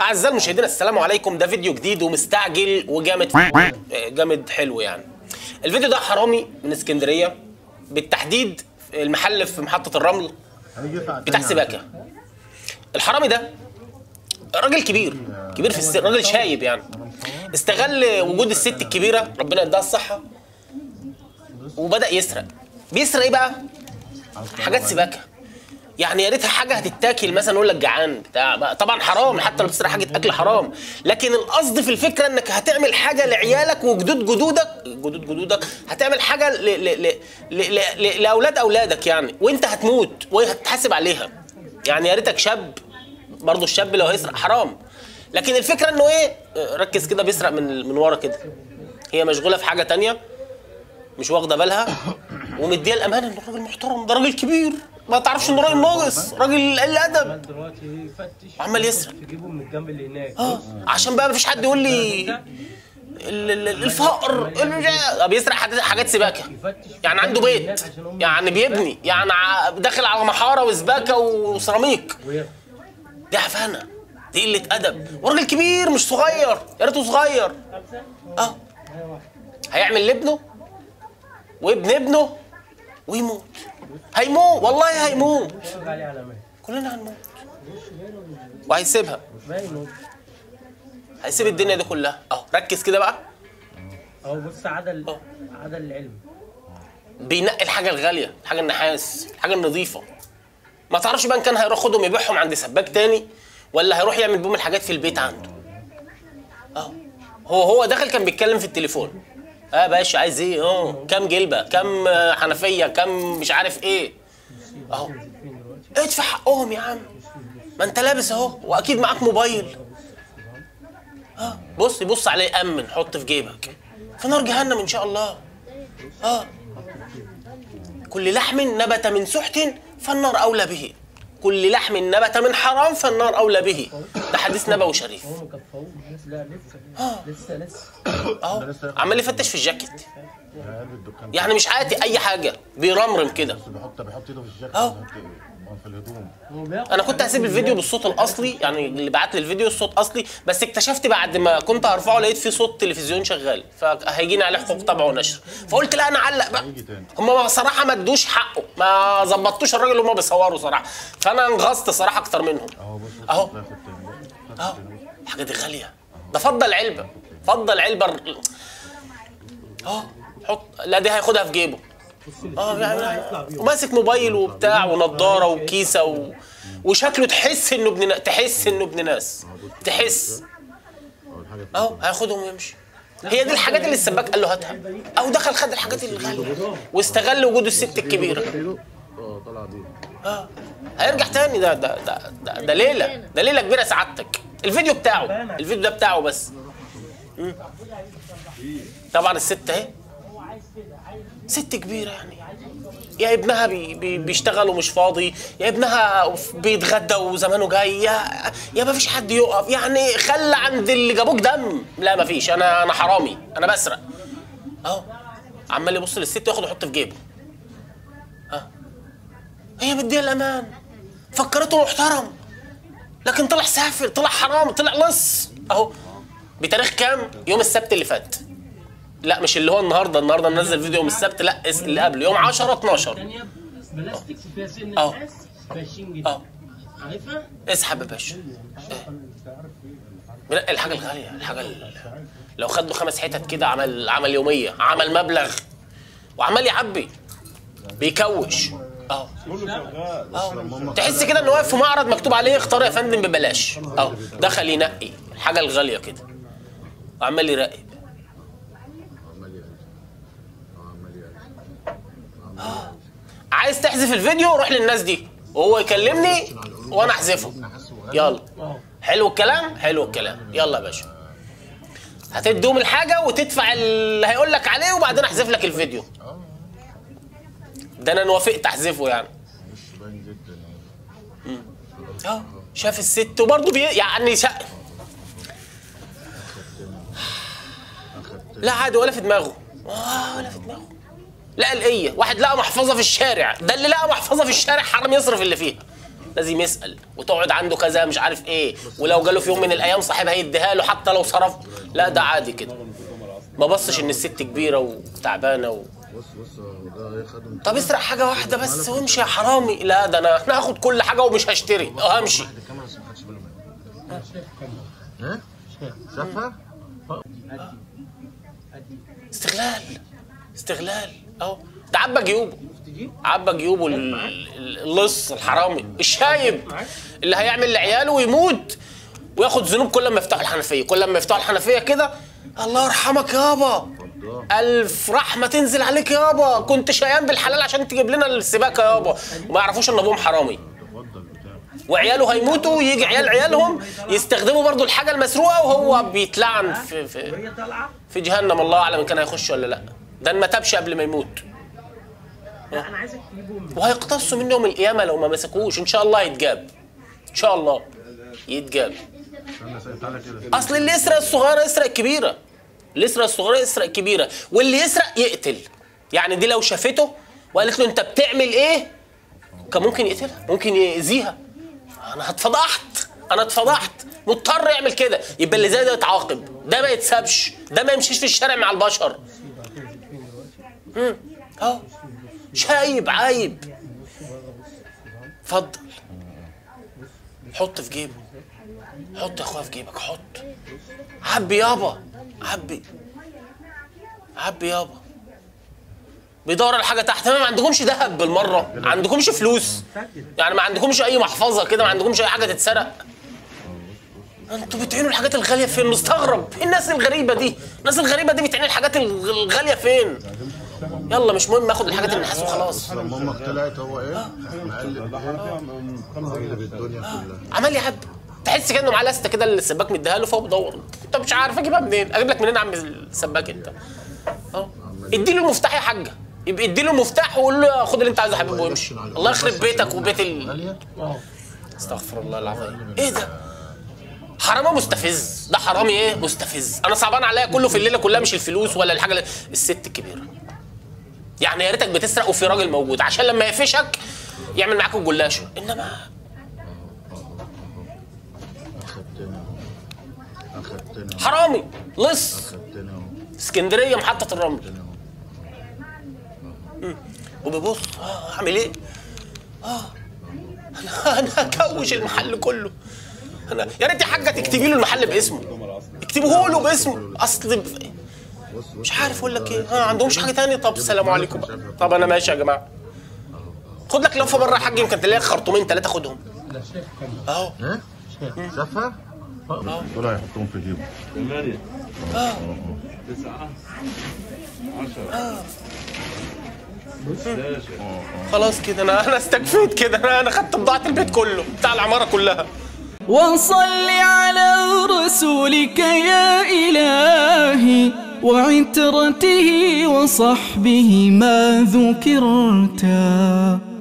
اعزائي المشاهدين السلام عليكم ده فيديو جديد ومستعجل وجامد جامد حلو يعني الفيديو ده حرامي من اسكندريه بالتحديد المحل في محطه الرمل بتاع سباكه الحرامي ده راجل كبير كبير في السن راجل شايب يعني استغل وجود الست الكبيره ربنا يديها الصحه وبدا يسرق بيسرق ايه بقى حاجات سباكه يعني يا ريتها حاجه هتتاكل مثلا يقول لك جعان بتاع بقى. طبعا حرام حتى لو بتسرق حاجه اكل حرام لكن القصد في الفكره انك هتعمل حاجه لعيالك وجدود جدودك جدود جدودك هتعمل حاجه ل... ل... ل... ل... ل... لاولاد اولادك يعني وانت هتموت وهتتحاسب عليها يعني يا ريتك شاب برضه الشاب لو هيسرق حرام لكن الفكره انه ايه ركز كده بيسرق من من ورا كده هي مشغوله في حاجه تانية مش واخده بالها ومديها الامانه انه راجل محترم ده راجل كبير ما تعرفش انه راجل ناقص راجل قل ادب دلوقتي يفتش وعمال يسرق. يجيبه من الجنب اللي هناك اه عشان بقى مفيش حد يقول لي ال- ال- ال- الفقر ال- بيسرق حاجات حاجات سباكه يفتش يعني عنده بيت يعني بيبني يعني ع- داخل على محاره وسباكه وسيراميك وياخد. دي عفانه دي قله ادب وراجل كبير مش صغير يا ريته صغير اه هيعمل لابنه وابن ابنه ويموت هيموت والله هيموت يتفرج عليه على مهل كلنا هنموت وهيسيبها باين هو. هيسيب الدنيا دي كلها اهو ركز كده بقى اهو بص عدل اه. عدل العلم بينقي الحاجه الغاليه الحاجه النحاس الحاجه النظيفه ما تعرفش بقى ان كان هيروح خدهم يبيعهم عند سباك تاني ولا هيروح يعمل بيهم الحاجات في البيت عنده اه هو هو دخل كان بيتكلم في التليفون اه يا باشا عايز ايه اه كام جلبه كام آه، حنفيه كام مش عارف ايه اهو فين دلوقتي ادفع حقهم يا عم ما انت لابس اهو واكيد معاك موبايل اه بص بص عليه امن حط في جيبك في نار جهنم ان شاء الله اه كل لحم نبت من سحت فالنار اولى به كل لحم نبت من حرام فالنار اولى به ده حديث نبوي شريف هو ما كفاهوش لسه لا لسه لسه لسه اهو عمال يفتش في الجاكيت قلب الدكان يعني مش عاتي اي حاجه بيرمرم كده بيحط بيحط ايده في الجاكيت أهو. بيحط إيده في الهدوم هو بياخد انا كنت هسيب الفيديو بالصوت الاصلي يعني اللي بعت لي الفيديو الصوت اصلي بس اكتشفت بعد ما كنت هرفعه لقيت فيه صوت تلفزيون شغال فهيجيني عليه حقوق طبع ونشر فقلت لا انا اعلق بقى هيجي تاني. هم بصراحه ما ادوش حقه ما ظبطوش الراجل اللي هم بيصوروا صراحه فانا انغصت صراحه اكتر منهم اهو بص بص أهو. تلاقي في التاني. بص، اه في التاني. الحاجه دي غاليه ده فضل علبه فضل علبه ال- اه حط لا دي هياخدها في جيبه اه يعني وماسك موبايل وبتاع ونضاره وكيسه و... وشكله تحس انه ابن نا- تحس انه ابن ناس تحس أهو الحاجه في اهو هياخدهم ويمشي هي دي الحاجات اللي السباك قال له هاتها او دخل خد الحاجات الغاليه واستغل وجود الست الكبيره ايده اه طلع بيه اه هيرجع تاني ده ده ده ده, ده ليله ده ليله كبيره سعادتك الفيديو بتاعه الفيديو ده بتاعه بس مم. طبعا الست اهي ست كبيره يعني يا ابنها بي بي بيشتغل ومش فاضي يا ابنها بيتغدى وزمانه جاي يا يا ما فيش حد يقف يعني خلى عند اللي جابوك دم لا ما فيش انا انا حرامي انا بسرق اهو عمال يبص للست ياخد ويحط في جيبه هي مديها الامان فكرته محترم لكن طلع سافر طلع حرام طلع لص اهو بتاريخ كام يوم السبت اللي فات لا مش اللي هو النهارده النهارده ننزل فيديو يوم السبت لا اس- اللي قبله يوم 10 12 ثانيه بلاستيك فيها سن اه. نحاس ب 20 جنيه اه عارفها؟ اسحب يا باشا لا الحاجه الغاليه الحاجه ال- لو خد له خمس حتت كده عمل عمل يوميه عمل مبلغ وعمال يعبي بيكوش اه اه تحس كده انه واقف في معرض مكتوب عليه اختار يا فندم ببلاش اه دخل ينقي الحاجه الغاليه كده وعمال يراقب عمال يقلب اه عمال يقلب عايز تحذف الفيديو روح للناس دي وهو يكلمني وانا احذفه يلا اه حلو الكلام حلو الكلام يلا يا باشا هتدوم الحاجه وتدفع اللي هيقول لك عليه وبعدين احذف لك الفيديو ده انا وافقت احذفه يعني مش باين جدا يعني اه شاف الست وبرضه بي... يعني شا... لا عادي ولا في دماغه آه ولا في دماغه لا القية واحد لقى محفظة في الشارع ده اللي لقى محفظة في الشارع حرام يصرف اللي فيها لازم يسال وتقعد عنده كذا مش عارف ايه ولو جاله في يوم من الايام صاحبها يديها له حتى لو صرف لا ده عادي كده ما بصش ان الست كبيره وتعبانه و... بص بص هو ده يخدم طب اسرق حاجه واحده بس وامشي يا حرامي لا ده انا انا هاخد كل حاجه ومش هشتري اه همشي الكاميرا بس ما خدش باله منها ايه؟ شافها؟ استغلال استغلال اهو ده عبى جيوبه عبى جيوبه ال- ال- اللص الحرامي الشايب اللي هيعمل لعياله ويموت وياخد ذنوب كل ما يفتحوا الحنفيه كل ما يفتحوا الحنفيه كده الله يرحمك يابا الف رحمه تنزل عليك يابا كنت شقيان بالحلال عشان تجيب لنا السباكه يابا وما يعرفوش ان ابوهم حرامي اتفضل بتاع وعياله هيموتوا ويجي عيال عيالهم يستخدموا برضو الحاجه المسروقه وهو بيتلعن في في وهي طالعه في جهنم الله اعلم ان كان هيخش ولا لا ده ما تابش قبل ما يموت لا انا عايزك تجيبه من وهيقتصوا منه يوم القيامه لو ما مسكوش ان شاء الله يتجاب ان شاء الله يتجاب استنى استنى تعالى كده اصل اللي يسرق الصغيره يسرق الكبيره اللي يسرق الصغيره يسرق الكبيره واللي يسرق يقتل يعني دي لو شافته وقالت له انت بتعمل ايه كان ممكن يقتلها ممكن يأذيها انا اتفضحت انا اتفضحت مضطر يعمل كده يبقى اللي زي ده يتعاقب ده ما يتسابش ده ما يمشيش في الشارع مع البشر امم اهو شايب عايب اتفضل حط في جيبه حط يا اخويا في جيبك حط عبي يابا عبي عبي يابا بيدور على حاجه تحت ما عندكمش ذهب بالمره ما عندكمش فلوس يعني ما عندكمش اي محفظه كده ما عندكمش اي حاجه تتسرق انتوا بتعينوا الحاجات الغاليه فين مستغرب ايه الناس الغريبه دي الناس الغريبه دي بتعين الحاجات الغ- الغاليه فين يلا مش مهم اخد الحاجات النحاس وخلاص لما امك طلعت هو ايه؟ مقلب ايه؟ مقلب الدنيا كلها عمال يعبي تحس كانه معاه لسته كده اللي السباك مديها له فهو بيدور انت مش عارف اجيبها منين اجيب لك منين يا عم السباك انت اهو اديله المفتاح يا حاجه يبقى اديله المفتاح وقول له خد اللي انت عايزه يا حبيبي وامشي الله يخرب بيتك وبيت ال... غاليه؟ استغفر الله العظيم ايه ده حرامي مستفز ده حرامي ايه مستفز انا صعبان عليا كله في الليله كلها مش الفلوس ولا الحاجه اللي... الست الكبيره يعني يا ريتك بتسرق وفي راجل موجود عشان لما يقفشك يعمل معاك الجلاشه انما اخدتنا اخدتنا حرامي لص اخدتنا اسكندريه محطه الرمل اخدتنا وبيبص اه اعمل ايه؟ اه انا انا هكوش المحل كله انا يا ريت يا حاجه تكتبي له المحل باسمه اكتبوه له باسمه اصل ب- بص بص مش عارف اقول لك ايه ها عندهمش حاجه تانية طب السلام عليكم بقى. طب انا ماشي يا جماعه خد لك لفه بره يا حاج يمكن تلاقي خرطومين ثلاثه خدهم اهو ايه؟ شافها؟ دول هيحطهم في جيبه ثمانية تسعة عشرة حداشر خلاص كده انا انا استكفيت كده انا انا خدت بضاعه البيت كله بتاع العماره كلها وصل على رسولك يا إلهي وعترته وصحبه ما ذكرتا